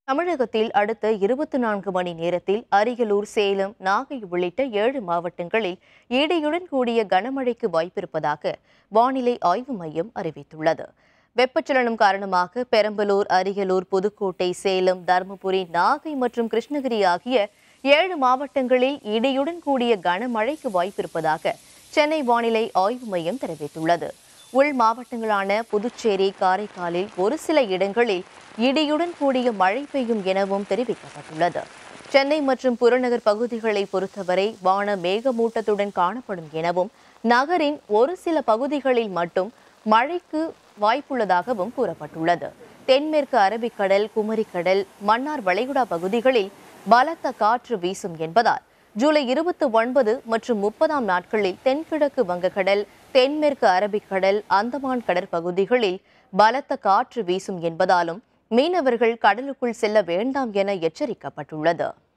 தமிழகத்தில் அடுத்த இருபத்தி நான்கு மணி நேரத்தில் அரியலூர் சேலம் நாகை உள்ளிட்ட ஏழு மாவட்டங்களில் இடியுடன் கூடிய கனமழைக்கு வாய்ப்பிருப்பதாக வானிலை ஆய்வு மையம் அறிவித்துள்ளது வெப்பச்சலனம் காரணமாக பெரம்பலூர் அரியலூர் புதுக்கோட்டை சேலம் தருமபுரி நாகை மற்றும் கிருஷ்ணகிரி ஆகிய ஏழு மாவட்டங்களில் இடியுடன் கூடிய கனமழைக்கு வாய்ப்பிருப்பதாக சென்னை வானிலை ஆய்வு மையம் தெரிவித்துள்ளது உள் மாவட்டங்களான புதுச்சேரி காரைக்காலில் ஒரு சில இடங்களில் இடியுடன் கூடிய மழை பெய்யும் எனவும் தெரிவிக்கப்பட்டுள்ளது சென்னை மற்றும் புறநகர் பகுதிகளை பொறுத்தவரை வான மேகமூட்டத்துடன் காணப்படும் எனவும் நகரின் ஒரு சில பகுதிகளில் மட்டும் மழைக்கு வாய்ப்புள்ளதாகவும் கூறப்பட்டுள்ளது தென்மேற்கு அரபிக்கடல் குமரிக்கடல் மன்னார் வளைகுடா பகுதிகளில் பலத்த காற்று வீசும் என்பதால் ஜூலை இருபத்தி ஒன்பது மற்றும் முப்பதாம் நாட்களில் தென்கிழக்கு வங்கக்கடல் தென்மேற்கு அரபிக்கடல் அந்தமான் கடற்பகுதிகளில் பலத்த காற்று வீசும் என்பதாலும் மீனவர்கள் கடலுக்குள் செல்ல வேண்டாம் என எச்சரிக்கப்பட்டுள்ளது